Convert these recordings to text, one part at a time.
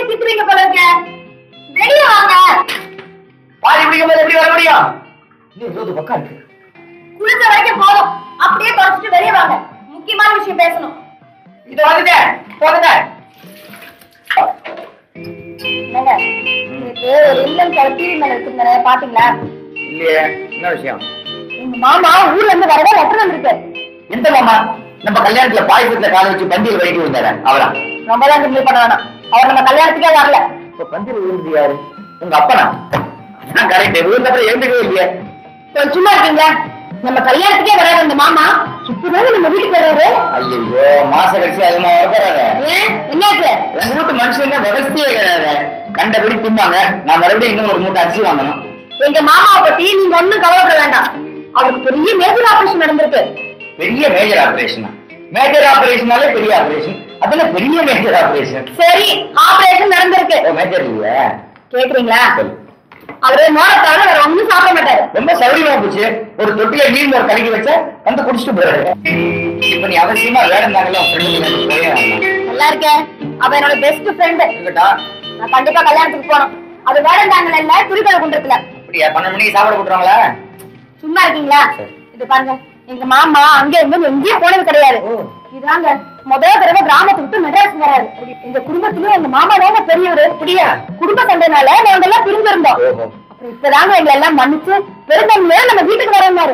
திட்டுவீங்க போல இருக்க வெளிய வாங்க பாதி பிடிக்கும் போது எப்படி வர முடியும் இன்னும் இருபது பக்கம் இருக்கு குளிச்ச வரைக்கும் போதும் அப்படியே தொடச்சிட்டு வெளிய வாங்க முக்கியமான விஷயம் பேசணும் இது வந்துட்டேன் போதுங்க என்னங்க நேத்து ஒரு இல்லம் டிவி மேல வச்சிருந்தாரு பாத்தீங்களா இல்லையே என்ன விஷயம் உங்க மாமா ஊர்ல இருந்து வரதா லெட்டர் வந்திருக்கு எந்த மாமா நம்ம கல்யாணத்துல பாயசத்துல கால வச்சு பந்தியில் வைக்க வந்தாரு அவரா ரொம்ப தான் கிண்டல் பண்ண வேணாம் அவர் நம்ம கல்யாணத்துக்கே வரல இப்ப பந்தியில் விழுந்து யாரு உங்க அப்பனா அதான் கரெக்ட் விழுந்த அப்புறம் எழுந்துக்கவே இல்லையே கொஞ்சம் சும்மா இருக்கீங்க நம்ம கல்யாணத்துக்கே வராது அந்த மாமா இப்பதான் நம்ம வீட்டுக்கு வர்றாரு ஐயோ மாச கட்சி அதிகமா வரப்படாத ஏன் என்னாச்சு உங்க வீட்டு மனுஷங்க விவசாயே கிடையாது கண்டபடி திம்பாங்க நான் மறுபடியும் இன்னும் ஒரு மூட்டை அரிசி வாங்கணும் எங்க மாமாவை பத்தி நீங்க ஒண்ணும் கவலைப்பட வேண்டாம் அவருக்கு பெரிய மேஜர் ஆபரேஷன் நடந்திருக்கு பெரிய மேஜர் ஆபரேஷன் மேஜர் ஆபரேஷனாலே பெரிய ஆபரேஷன் அதுல பெரிய மேஜர் ஆபரேஷன் சரி ஆபரேஷன் நடந்திருக்கு ஓ மேஜர் இல்லையா கேக்குறீங்களா அவரு மோரத்தால வேற ஒண்ணும் சாப்பிட மாட்டாரு ரொம்ப சௌரியமா போச்சு ஒரு தொட்டில நீர் ஒரு கலக்கி வச்சா வந்து குடிச்சிட்டு போறாரு இப்ப நீ அவசியமா வேடந்தாங்களோ ஃப்ரெண்டு போயே ஆகணும். நல்லா இருக்கேன் அவ என்னோட பெஸ்ட் ஃப்ரெண்ட் இருக்கட்டா நான் கண்டிப்பா கல்யாணத்துக்கு போகணும் அது வேடந்தாங்கல இல்ல துணிக்கடை குன்றத்துல அப்படியா பன்னெண்டு மணிக்கு சாப்பிட போட்டுருவாங்களா சும்மா இருக்கீங்களா சரி. இது பாருங்க எங்க மாமா அங்க இருந்து எங்கேயும் போனது கிடையாது ஓ. இதாங்க முதல் தடவை கிராமத்தை விட்டு மெட்ராஸ் வராரு எங்க குடும்பத்திலயும் எங்க மாமா தாங்க பெரியவரு அப்படியா குடும்ப சண்டைனால நாங்க எல்லாம் பிரிஞ்சிருந்தோம் ஓஹோ அப்புறம் இப்பதாங்க எங்களை எல்லாம் மன்னிச்சு பெருந்தன்மையா நம்ம வீட்டுக்கு வரமாரு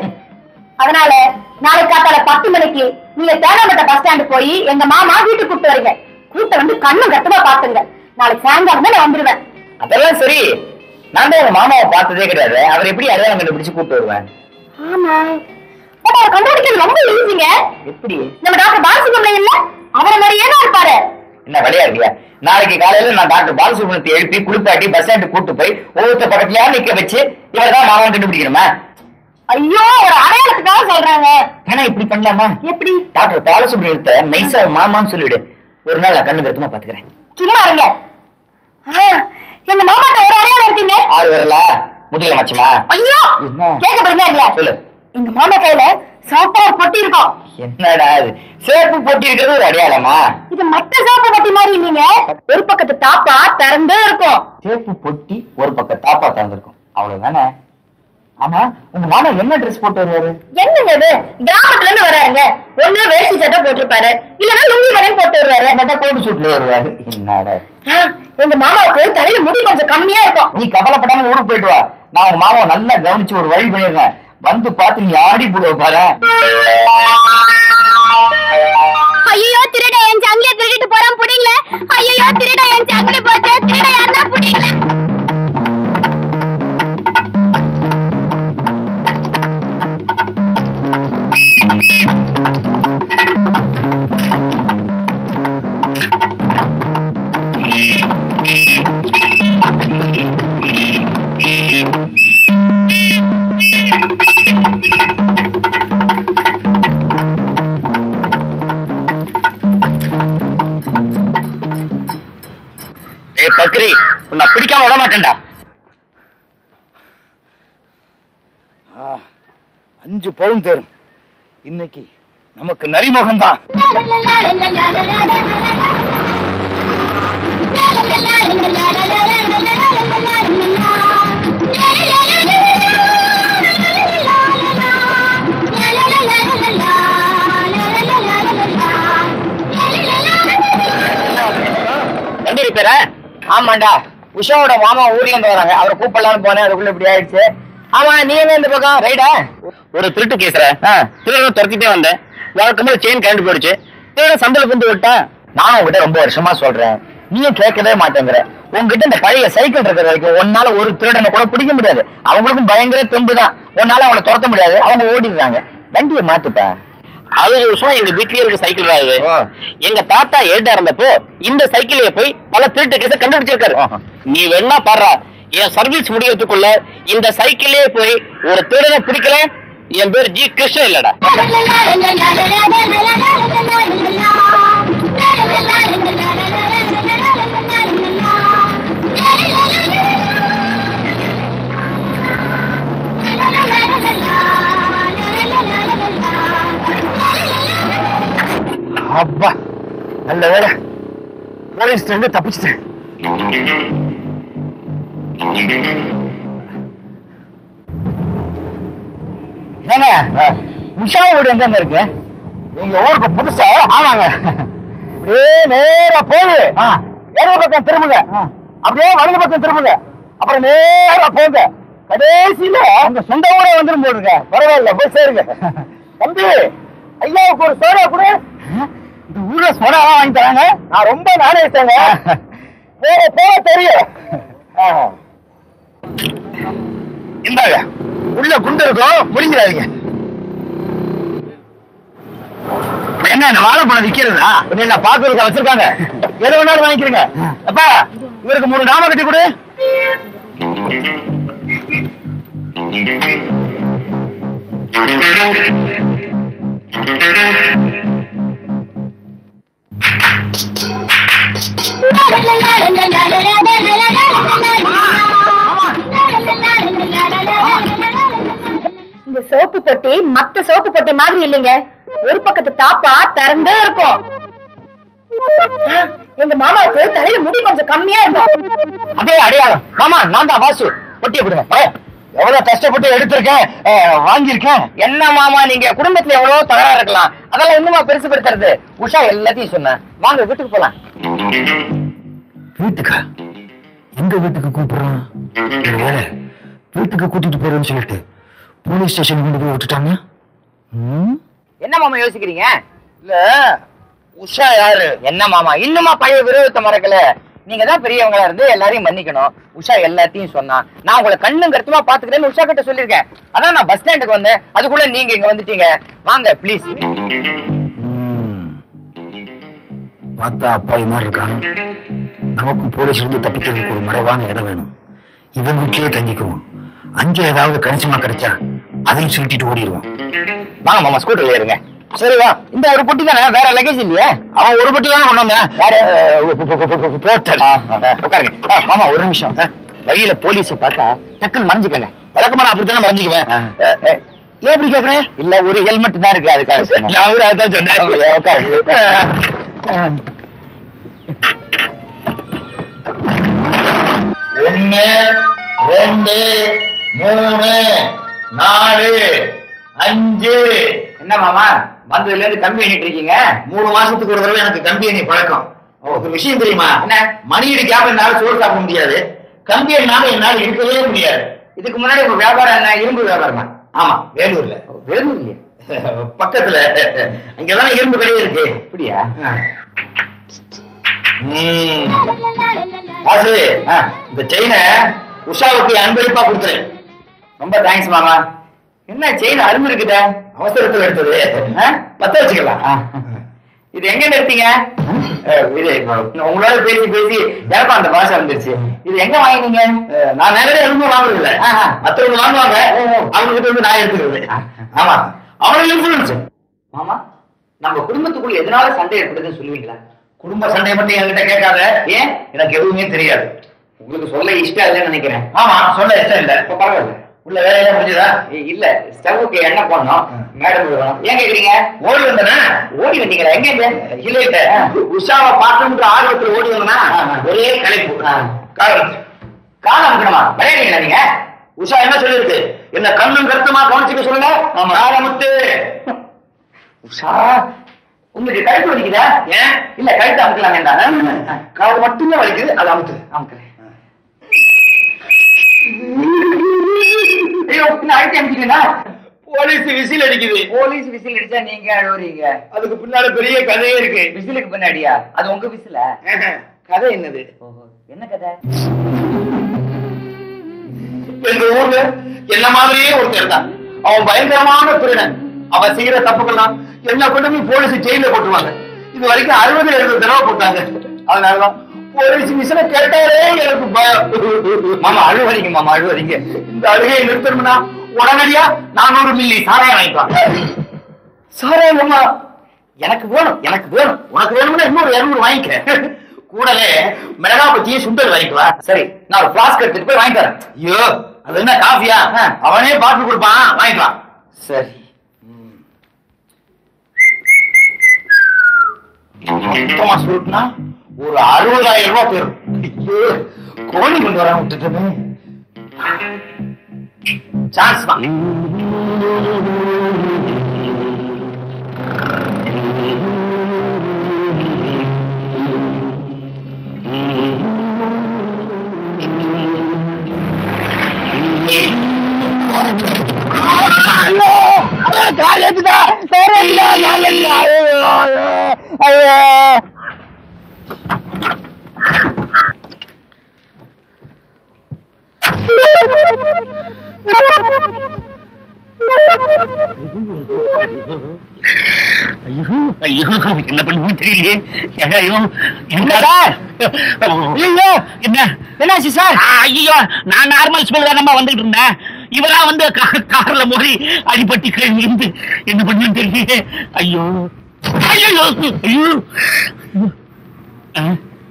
அதனால நாளைக்கு காத்தால பத்து மணிக்கு நீங்க தேனாம்பட்ட பஸ் ஸ்டாண்டு போய் எங்க மாமா வீட்டுக்கு கூப்பிட்டு வரீங்க கூட்ட வந்து கண்ணும் கட்டுமா பாத்துங்க நாளைக்கு சாயங்காலம் தான் நான் வந்துருவேன் அதெல்லாம் சரி நான் தான் உங்க மாமாவை பார்த்ததே கிடையாது அவர் எப்படி அடையாளம் கண்டுபிடிச்சு கூப்பிட்டு வருவேன் ஆமா அப்ப அவர் கண்டுபிடிக்கிறது ரொம்ப ஈஸிங்க எப்படி நம்ம டாக்டர் பாலசுப்ரமணியம் இல்ல அவரை மாதிரியே தான் இருப்பாரு என்ன வழியா இருக்கியா நாளைக்கு காலையில நான் டாக்டர் பாலசுப்ரமணியத்தை எழுப்பி குளிப்பாட்டி பஸ் ஸ்டாண்டு கூட்டு போய் ஒவ்வொருத்த பக்கத்துலயா நிக்க வச்சு இவர் தான் மாமாவை கண்டுபிடிக்கணுமா ஐயோ ஒரு அடையாளத்துக்காக சொல்றாங்க ஏன்னா இப்படி பண்ணலாமா எப்படி டாக்டர் பாலசுப்ரமணியத்தை நைசா மாமான்னு சொல்லிவிடு ஒரு நாள் நான் கண்ணு கருத்துமா பாத்துக்கிறேன் சும்மா இருங்க ஆ, எங்க மாமாட்ட ஒரு அடையாளம் இருக்குங்க ஆறு வரல முதுகல மச்சமா ஐயோ என்ன? கேட்க போறீங்க இல்லையா சொல்லு எங்க மாமா கையில சாப்பா ஒரு பொட்டி இருக்கும் என்னடா இது சேப்பு போட்டி இருக்கிறது ஒரு அடையாளமா இது மத்த சாப்பா பொட்டி மாதிரி இல்லைங்க ஒரு பக்கத்து தாப்பா திறந்தே இருக்கும் சேப்பு பொட்டி ஒரு பக்கம் தாப்பா திறந்திருக்கும் அவ்வளவுதானே ஆமா உங்க மாமா என்ன ட்ரெஸ் போட்டு வருவாரு என்னங்க இது கிராமத்துல இருந்து வராருங்க ஒண்ணு வேஷ்டி சட்டை போட்டிருப்பாரு இல்லன்னா லுங்கி கடையும் போட்டு வருவாரு என்னடா கோட்டு சூட்ல வருவாரு என்னடா ஆ, எங்க மாமாவுக்கு தலையில முடி கொஞ்சம் கம்மியா இருக்கும் நீ கவலைப்படாம ஊருக்கு போயிட்டு வா நான் உங்க மாமாவை நல்லா கவனிச்சு ஒரு வழி பண்ணிடுறேன் வந்து பார்த்து நீ ஆடி போடுவ பாரு ஐயோ திருட என் சங்கிலிய திருடிட்டு போறான் புடிங்கள ஐயோ திருட என் சங்கிலி போச்சு திருட யாருன்னா புடிங்கள ஏய் பக்ரி உன்னை பிடிக்காம விட மாட்டேன்டா அஞ்சு பவுன் தரும் இன்னைக்கு நமக்கு நரிமுகம் தான் வண்டி ரிப்பேரா ஆமாண்டா உஷாவோட மாமா ஊர்ல இருந்து வராங்க அவரை கூப்பிடலாம்னு போனேன் அதுக்குள்ள இப்படி ஆயிடுச்சு ஆமா நீ எங்க இந்த பக்கம் ரைடா ஒரு திருட்டு கேசுற திருடன் துரத்திட்டே வந்தேன் வழக்கம்போது செயின் கரண்ட் போயிடுச்சு திருடன் சந்தல புந்து விட்டான் நானும் உங்ககிட்ட ரொம்ப வருஷமா சொல்றேன் நீயும் கேட்கவே மாட்டேங்கிற உங்ககிட்ட இந்த பழைய சைக்கிள் இருக்கிற வரைக்கும் உன்னால ஒரு திருடனை கூட பிடிக்க முடியாது அவங்களுக்கும் பயங்கர தெம்பு தான் உன்னால அவனை துரத்த முடியாது அவங்க ஓடிடுறாங்க வண்டியை மாத்துப்பா அறுபது வருஷம் எங்க வீட்லயே இருக்க சைக்கிள் ராது எங்க தாத்தா ஏட்டா இருந்தப்போ இந்த சைக்கிளைய போய் பல திருட்டு கேஸ கண்டுபிடிச்சிருக்காரு நீ வேணா பாடுறா என் சர்வீஸ் முடியறதுக்குள்ள இந்த சைக்கிளே போய் ஒரு திருடனை பிடிக்கல என் பேர் ஜி கிருஷ்ணன் இல்லடா அப்பா நல்ல வேலை போலீஸ் இருந்து தப்பிச்சிட்டேன் ஏங்க உஷா வீடு எங்க இருக்கு உங்க ஊருக்கு புதுசா ஆமாங்க அப்படியே நேரா போய் இடது பக்கம் திரும்புங்க அப்படியே வலது பக்கம் திரும்புங்க அப்புறம் நேரா போங்க கடைசியில உங்க சொந்த ஊரே வந்துடும் போடுங்க பரவாயில்ல போய் சேருங்க தம்பி ஐயாவுக்கு ஒரு சோடா கூட இந்த ஊர்ல சோடா வாங்கி தராங்க நான் ரொம்ப நானே போக போக தெரியும் ஆஹா. இந்தாங்க உள்ள குண்டு இருக்கும் புரிஞ்சிடாதீங்க என்ன இந்த வாழைப்பழம் விக்கிறதா இல்ல பாக்குறதுக்கு வச்சிருக்காங்க எது வேணாலும் வாங்கிக்கிறீங்க அப்பா இவருக்கு மூணு நாம கட்டி கொடு இந்த சோப்பு பொட்டி மத்த சோப்பு பொட்டி மாதிரி இல்லைங்க ஒரு பக்கத்து தாப்பா திறந்தே இருக்கும் எங்க மாமாவுக்கு தலையில முடி கொஞ்சம் கம்மியா இருக்கும் அதே அடையாளம் மாமா நான் தான் வாசு பொட்டியை கொடுங்க பா. எவ்வளவு கஷ்டப்பட்டு எடுத்திருக்கேன் அஹ், வாங்கியிருக்கேன் என்ன மாமா நீங்க குடும்பத்துல எவ்வளவு தகராறு இருக்கலாம் அதெல்லாம் இன்னுமா பெருசு படுத்துறது உஷா எல்லாத்தையும் சொன்னேன் வாங்க வீட்டுக்கு போலாம் வீட்டுக்கா எங்க வீட்டுக்கு கூப்பிடுறான் ஒருவேளை வீட்டுக்கு கூட்டிட்டு போறேன்னு சொல்லிட்டு போலீஸ் ஸ்டேஷன் கொண்டு போய் விட்டுட்டாங்க ம்? என்ன மாமா யோசிக்கிறீங்க இல்ல உஷா யாரு என்ன மாமா இன்னுமா பழைய விரோதத்தை மறக்கல நீங்க தான் பெரியவங்களா இருந்து எல்லாரையும் மன்னிக்கணும் உஷா எல்லாத்தையும் சொன்னா நான் உங்களை கண்ணும் கருத்துமா பாத்துக்கிறேன்னு உஷா கிட்ட சொல்லியிருக்கேன் அதான் நான் பஸ் ஸ்டாண்டுக்கு வந்தேன் அதுக்குள்ள நீங்க இங்க வந்துட்டீங்க வாங்க ப்ளீஸ் ம். பார்த்தா அப்பாவி மாதிரி இருக்கான் நமக்கும் போலீஸ் இருந்து தப்பிக்கிறதுக்கு ஒரு மறைவான இடம் வேணும் இவன் வீட்டிலேயே தங்கிக்குவோம் அங்கே ஏதாவது கணிசமா கிடைச்சா அதையும் சுருட்டிட்டு ஓடிடுவோம் வாங்க மாமா ஸ்கூட்டர்ல ஏறுங்க சரி வா இந்த ஒரு பொட்டி தானே வேற லக்கேஜ் இல்லையே அவன் ஒரு பொட்டி தானே கொண்டு வந்தேன் யாரு போர்ட்டர் உட்காருங்க ஆ, மாமா ஒரு நிமிஷம் ஆ, வழியில போலீஸ பார்த்தா டக்குன்னு மறைஞ்சுக்கங்க வழக்கமா நான் அப்படித்தானே மறைஞ்சுக்குவேன் ஆ, ஆ, ஏன் இப்படி கேக்குறேன் இல்ல ஒரு ஹெல்மெட் தான் இருக்கு அதுக்காக சொன்னேன். நான் கூட அதான் சொன்னேன் உட்காருங்க ஆ. ஒன்னு ரெண்டு மூணு நாலு அஞ்சு என்ன மாமா வந்ததுல இருந்து கம்பி எண்ணிட்டு இருக்கீங்க மூணு மாசத்துக்கு ஒரு தடவை எனக்கு கம்பி எண்ணி பழக்கம் ஒரு விஷயம் தெரியுமா என்ன மணி அடிக்காம என்னால சோறு சாப்பிட முடியாது கம்பி எண்ணால என்னால இருக்கவே முடியாது இதுக்கு முன்னாடி உங்க வியாபாரம் என்ன இரும்பு வியாபாரமா ஆமா வேலூர்ல வேலூர்ல பக்கத்துல அங்கதானே இரும்பு கடை இருக்கு அப்படியா ம் வாசு இந்த செயினை உஷாவுக்கு அன்பளிப்பா கொடுத்துறேன் ரொம்ப தேங்க்ஸ் மாமா என்ன செயின் அரும்பு இருக்குதா அவசரத்துல எடுத்தது ஆ? பத்த வச்சுக்கலாம் இது எங்க எடுத்தீங்க அஹ், இது உங்களோட பேசி பேசி எனக்கும் அந்த பாஷை வந்துருச்சு இது எங்க வாங்கினீங்க நான் நேரடியா எதுவும் வாங்குறது இல்ல மத்தவங்க வாங்குவாங்க அவங்க கிட்ட இருந்து நான் எடுத்துக்கிறது ஆமா அவனுக்கு இன்ஃபுளுன்ஸ் மாமா நம்ம குடும்பத்துக்குள்ள எதனால சண்டை ஏற்படுதுன்னு சொல்லுவீங்களா குடும்ப சண்டை மட்டும் என்கிட்ட கேட்காத ஏன் எனக்கு எதுவுமே தெரியாது உங்களுக்கு சொல்ல இஷ்டம் இல்லைன்னு நினைக்கிறேன் ஆமா சொல்ல இஷ்டம் இல்ல இப்ப பரவாயில்ல உள்ள வேலையா முடிஞ்சதா இல்ல ஸ்டவ்வுக்கு எண்ணெய் போடணும் மேடம் விடணும் ஏன் கேக்குறீங்க ஓடி வந்தனா ஓடி வந்தீங்களா எங்க இங்க இல்ல இல்ல உஷாவை பார்க்கணுன்ற ஆர்வத்துல ஓடி வந்தனா ஒரே கலைப்பு காலம் காலம் இருக்கணுமா விளையாடுறீங்களா நீங்க உஷா என்ன சொல்லிருக்கு என்ன கண்ணும் கருத்துமா கவனிச்சுக்க சொல்லுங்க காலமுத்து உஷா உங்களுக்கு கழுத்து வலிக்குதா ஏன் இல்ல கழுத்து அமுக்கலாம் வேண்டாம் காது மட்டும்தான் வலிக்குது அது அமுத்து அமுக்குறேன் ஐயோ பின்ன அழுத்தி அமுக்கிட்டீங்களா போலீஸ் விசில் அடிக்குது போலீஸ் விசில் அடிச்சா நீங்க அழுவுறீங்க அதுக்கு பின்னாடி பெரிய கதையே இருக்கு விசிலுக்கு பின்னாடியா அது உங்க விசில கதை என்னது என்ன கதை எங்க ஊர்ல என்ன மாதிரியே ஒருத்தர் தான் அவன் பயங்கரமான திருடன் அவன் செய்யற தப்புக்கெல்லாம் எல்லா கொண்டுமே போலீஸ் ஜெயில போட்டுருவாங்க இது வரைக்கும் அறுபது எழுபது தடவை போட்டாங்க அதனாலதான் போலீஸ் மிஷின கேட்டாலே எனக்கு பயம் மாமா அழுவதிங்க மாமா அழுவதிங்க இந்த அழுகையை நிறுத்தணும்னா உடனடியா நானூறு மில்லி சாராயம் வாங்கிக்கலாம் சாராயம் மாமா எனக்கு வேணும் எனக்கு வேணும் உனக்கு வேணும்னா இன்னொரு இருநூறு வாங்கிக்க கூடவே மிளகா பத்தியும் சுண்டல் வாங்கிக்குவா சரி நான் ஒரு பிளாஸ்க் எடுத்துட்டு போய் வாங்கி தரேன் ஐயோ அது என்ன காஃபியா அவனே பாட்டு கொடுப்பான் வாங்கிக்கலாம் சரி சுத்தமா சுருட்டுனா ஒரு அறுபதாயிரம் ரூபாய் போயிடும் ஐயோ கோழி கொண்டு வர விட்டுட்டோமே சான்ஸ் தான் ஐயோ ஐயோ என்ன பண்ணுவோம் தெரியலையே ஐயோ என்ன சார் ஐயோ என்ன என்னாச்சு சார் ஐயோ நான் நார்மல் ஸ்மெல் தானம்மா வந்துட்டு இருந்தேன் இவரா வந்து கா- கார்ல மோதி அடிபட்டு கீழே விழுந்து என்ன பண்ணுன்னு தெரியலையே ஐயோ ஐயோ ஐயோ ஆ?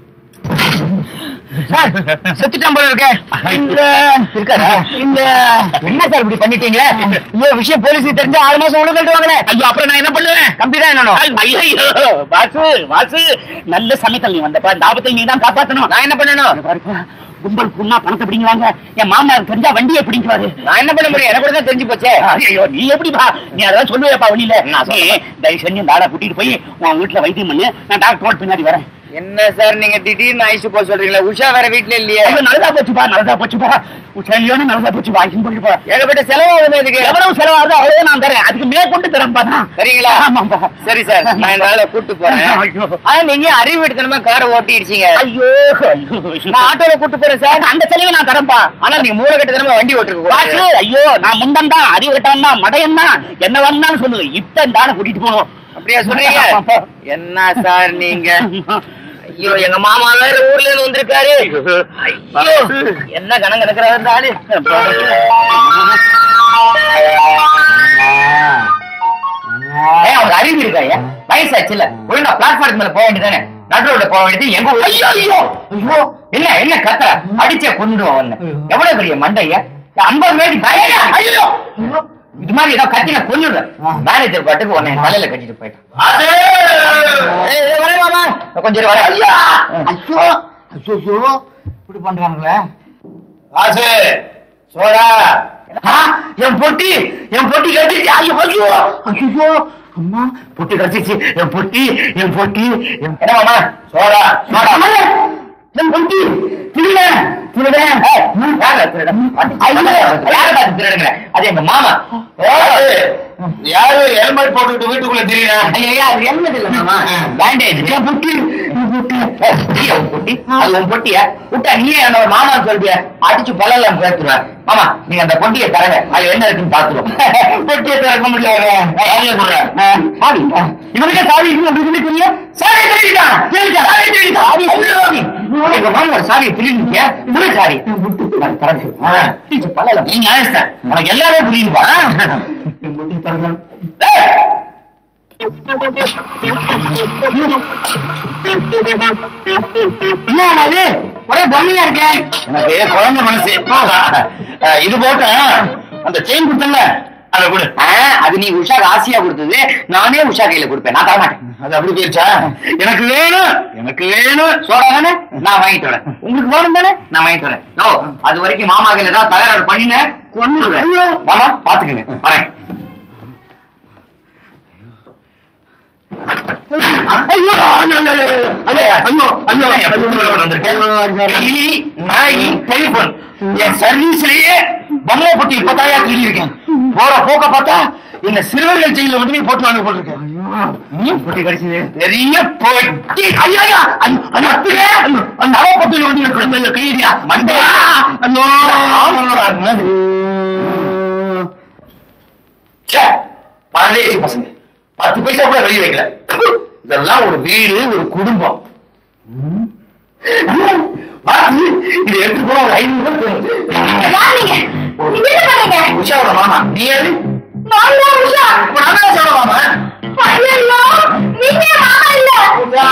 சார் செத்துட்டான் போல இருக்க இல்ல இருக்காரா இல்ல என்ன சார் இப்படி பண்ணிட்டீங்க ஐயோ விஷயம் போலீஸுக்கு தெரிஞ்சு ஆறு மாசம் உள்ள தள்ளுவாங்களே ஐயோ அப்புறம் நான் என்ன பண்ணுவேன் கம்பி தான் என்னணும் ஐயோ வாசு வாசு நல்ல சமயத்தில் நீ வந்தப்ப இந்த ஆபத்தை நீ தான் காப்பாத்தணும் நான் என்ன பண்ணணும் பாருப்பா கும்பல் புண்ணா பணத்தை பிடிங்குவாங்க என் மாமனார் தெரிஞ்சா வண்டியை பிடிக்குவாரு நான் என்ன பண்ண முடியும் எனக்கு கூட தான் தெரிஞ்சு போச்சே ஐயோ நீ எப்படிப்பா நீ அதான் சொல்லுவேப்பா வழியில நான் சொல்லுவேன் தயவு செஞ்சு இந்த ஆளை கூட்டிட்டு போய் உன் வீட்டுல வைத்தியம் பண்ணு நான் டாக்டரோட பின்னாடி வரேன் என்ன சார் நீங்க திடீர்னு ஐசு போக சொல்றீங்களா உஷா வேற வீட்டுல இல்லையே ஐயோ, நல்லதா போச்சுப்பா நல்லதா போச்சுப்பா உச்சரியோன்னு நல்லதா போச்சு வாங்கி போச்சுப்பா ஏகப்பட்ட செலவாகுது இதுக்கு எவ்வளவு செலவாகுதோ அவ்வளவு நான் தரேன் அதுக்கு மேற்கொண்டு தரேன்ப்பா நான் சரிங்களா ஆமாப்பா சரி சார் நான் இந்த ஆளை கூட்டு போறேன் ஐயோ. ஆனா நீங்க அறிவு எடுத்தனமா காரை ஓட்டிடுச்சீங்க ஐயோ ஐயோ. நான் ஆட்டோல கூட்டு போறேன் சார் அந்த செலவு நான் தரேன்ப்பா ஆனா நீங்க மூளை கட்டத்தனமா வண்டி ஓட்டுருக்கு பாசு ஐயோ நான் முண்டன் தான் அறிவு கட்டான் தான் மடையன் தான் என்ன வேணாலும் சொல்லுங்க இப்ப இந்த ஆளை கூட்டிட்டு போகணும் அப்படியா சொல்றீங்க என்ன சார் நீங்க ஐயோ எங்க மாமா வேற ஊர்ல இருந்து வந்திருக்காரு ஐயோ என்ன கணம் கிடக்குறாரு இந்த ஆளு ஏய், அவனுக்கு அறிவு இருக்காயா வயசாச்சு இல்ல ஒழுங்கா பிளாட்ஃபார்ம் மேல போக வேண்டியதானே நடுரோட போக வேண்டியது எங்க ஊர் ஐயோ ஐயோ ஐயோ என்ன என்ன கத்துற அடிச்சே கொண்டுடுவோம் அவன எவ்வளவு பெரிய மண்டையா ஐம்பது ரூபாய்க்கு தரையா ஐயோ இது மாதிரி ஏதோ கத்தின கொண்டுடுறேன் மேனேஜர் பாட்டுக்கு உன்னை என் தலையில கட்டிட்டு போயிட்டான் ஏய், ஏய், வரேன் மாமா. நான் கொஞ்சம் இரு, வரேன். ஐயோ ஐயோ ஐயோ இப்படி பண்றானுங்களே ராசு சோழா ஆ, என் பொட்டி என் பொட்டி கட்டிச்சு ஐயோ ஐயோ ஐயோ அம்மா பொட்டி கட்டிச்சு என் பொட்டி என் பொட்டி என் என்ன மாமா சோடா சோடா என் பொட்டி திருட திருடன் திருடுங்க அது எங்க மாமா யாரு ஹெல்மெட் போட்டுக்கிட்டு வீட்டுக்குள்ள தெரியுறேன் ஐயா அது ஹெல்மெட் இல்ல மாமா பேண்டேஜ் என் பொட்டி என் பொட்டி ஏய், உன் பொட்டி அது உன் பொட்டியா விட்டா நீயே என்னோட மாமா சொல்றிய அடிச்சு பல்லெல்லாம் பேசுவேன் மாமா நீங்க அந்த பொட்டியை தரங்க அது என்ன இருக்குன்னு பாத்துருவோம் பொட்டியை திறக்க முடியாது சாவியை சொல்றேன் சாவி இவனுக்கு சாவி இருக்கு அப்படின்னு தெரியும் சாவி தெரியுதான் தெரியுதா சாவி தெரியுதா சாவி சாவி எங்க மாமா சாவியை திருடிங்க புரிய சாவி தரங்க பல்லெல்லாம் நீங்க ஆயிஸ்தான் உனக்கு எல்லாமே புரியுதுப்பா என் பொட்டியை தரங்க ஏய்! என்ன அது ஒரே பொம்மையா இருக்க எனக்கு குழந்தை மனசு அஹ், இது போட்ட அந்த செயின் கொடுத்தல அதை கொடு அது நீ உஷா ஆசையா கொடுத்தது நானே உஷா கையில கொடுப்பேன் நான் தரமாட்டேன் அது அப்படி போயிருச்சா எனக்கு வேணும் எனக்கு வேணும் சோடா தானே நான் வாங்கிட்டு வரேன் உங்களுக்கு வேணும் தானே நான் வாங்கிட்டு வரேன் ஓ அது வரைக்கும் மாமா கையில ஏதாவது தகராறு பண்ணின கொண்டு மாமா பாத்துக்கங்க வரேன் ஐயோ ஐயோ ஐயோ ஐயோ நாய் டெலிபோன் என் சர்வீஸ்லயே பொம்மை பொட்டி இப்பதாயா திருடி இருக்கேன் போற போக்க பார்த்தா என்ன சிறுவர்கள் ஜெயில வந்து நீ போட்டு வாங்க போட்டிருக்கேன் ம், பொட்டி கடிச்சது பெரிய பொட்டி ஐயா ஐயா, அந்த அந்த அத்துவே, அந்த- அந்த அவ பொட்டியில வந்து எனக்கு குழந்தைங்க கையிடியா மண்டையா ஐயோ ச்சே, பரதேசி பசங்க பத்து பைசா கூட வெளியே வைக்கல இதெல்லாம் ஒரு வீடு ஒரு குடும்பம் ம். பாத்து, இதை எடுத்து போனா ஒரு ஐநூறு ரூபாய் தரும். உஷாவோட மாமா நீ யாரு உஷா நான் தான் உஷாவோட மாமா உஷா.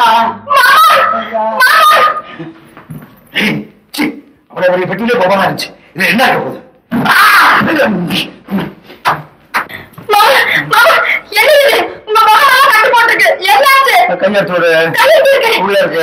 ஏய், சீ, அவ்வளவு பெரிய பெட்டியிலே கோபமா இருந்துச்சு இது என்ன இருக்க போகுது ஆ! கையெழுத்தோடு கையெழுத்து இருக்கு. உள்ள இருக்கு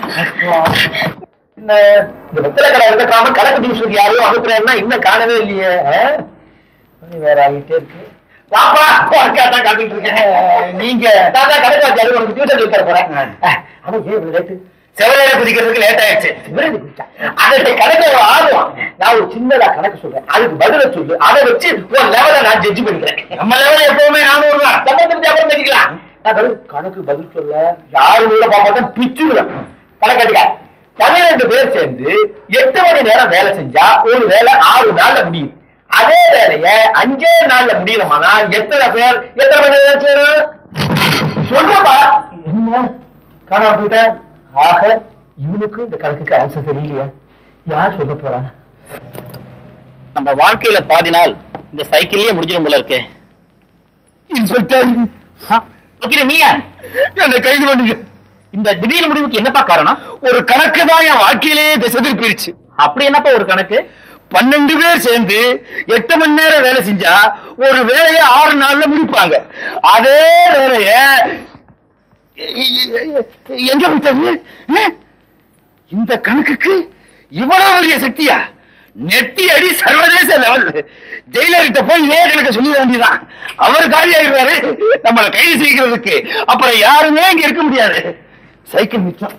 என்ன இந்த வெத்தலை கடை இருக்காம கணக்கு டிவிஷனுக்கு யாரையும் அனுப்புறேன்னா இன்னும் காணவே இல்லையே ஆ? மணி வேற ஆகிட்டே இருக்கு வாப்பா உனக்கா தான் காத்துட்டு இருக்கேன் நீங்க தாத்தா கணக்கு வச்சாரு உனக்கு டியூஷன் சொல்லி தர போறேன் ஆனா ஏன் இவ்வளவு லேட்டு செவரேல குதிக்கிறதுக்கு லேட் ஆயிடுச்சு செவரேல குதிச்சா அதை கணக்கு ஆடுவான் நான் ஒரு சின்னதா கணக்கு சொல்றேன் அதுக்கு பதில சொல்லு அதை வச்சு உன் லெவல நான் ஜட்ஜ் பண்ணிக்கிறேன் நம்ம லெவல எப்பவுமே நானூறு ரூபா சம்பளத்தை பத்தி அப்புறம் பண்ணிக்கலாம் நான் பதில் கணக்கு பதில் சொல்ல யாரு உள்ள பார்க்க பிச்சுடுவேன் கணக்கடிக்கா பன்னிரெண்டு பேர் சேர்ந்து எட்டு மணி நேரம் வேலை செஞ்சா ஒரு வேலை ஆறு நாள்ல முடியும் அதே வேலைய அஞ்சே நாள்ல முடியணுமானா எத்தனை பேர் எத்தனை மணி நேரம் செய்யணும் சொல்றப்பா என்ன காணாம போயிட்டேன் ஆக இவனுக்கு இந்த கணக்குக்கு ஆன்சர் தெரியலையா யார் சொல்ல போறா நம்ம வாழ்க்கையில பாதி நாள் இந்த சைக்கிள்லயே முடிஞ்சிடும் போல இருக்கு இன்ஸ்பெக்டர் வக்கீல நீயா என்ன கைது பண்ணுங்க இந்த திடீர் முடிவுக்கு என்னப்பா காரணம் ஒரு கணக்கு தான் என் வாழ்க்கையிலேயே திசை திருப்பிடுச்சு அப்படி என்னப்பா ஒரு கணக்கு பன்னெண்டு பேர் சேர்ந்து எட்டு மணி நேரம் வேலை செஞ்சா ஒரு வேலைய ஆறு நாள்ல முடிப்பாங்க அதே வேலைய எ- எ- எ- எங்க போயிட்டாங்க ஆ? இந்த கணக்குக்கு இவ்வளவு பெரிய சக்தியா நெட்டி அடி சர்வதேச லெவல் ஜெயிலர்கிட்ட போய் இதே கணக்க சொல்ல வேண்டியதான் அவர் காலி ஆயிடுவாரு நம்மளை கைது செய்கிறதுக்கு அப்புறம் யாருமே இங்க இருக்க முடியாது சைக்கிள் மிச்சம்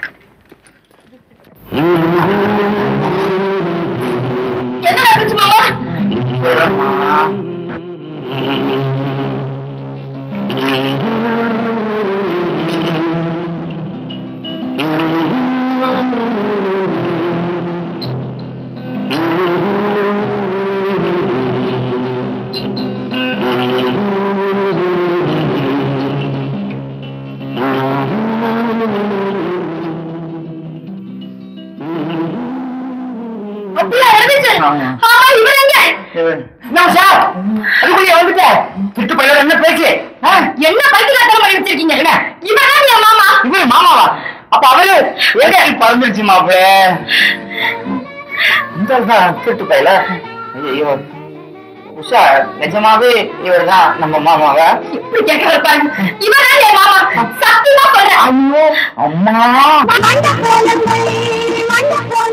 என்ன நடந்துச்சு மாமா அப்படியா நடந்துச்சு ஆமா. ஆமா இவர் எங்க நான் சார் அதுக்குள்ளே வந்துட்டேன் திட்டு பையன் என்ன பேச்சு ஆ? என்ன பைத்தியக்காரத்தனம் பண்ணி வச்சிருக்கீங்க என்ன? இவன் தான் என் மாமா இவரு மாமாவா அப்ப அவரு ஏங்க பறந்துருச்சு மாப்பிள இந்த தான் திட்டு பையல ஐயோ உஷா நிஜமாவே இவர் தான் நம்ம மாமாவா இப்படி கேட்கறது பாருங்க இவன் தான் என் மாமா சத்தியமா சொல்றேன் ஐயோ அம்மா மண்ட கோலங்கள் மண்ட கோலங்கள்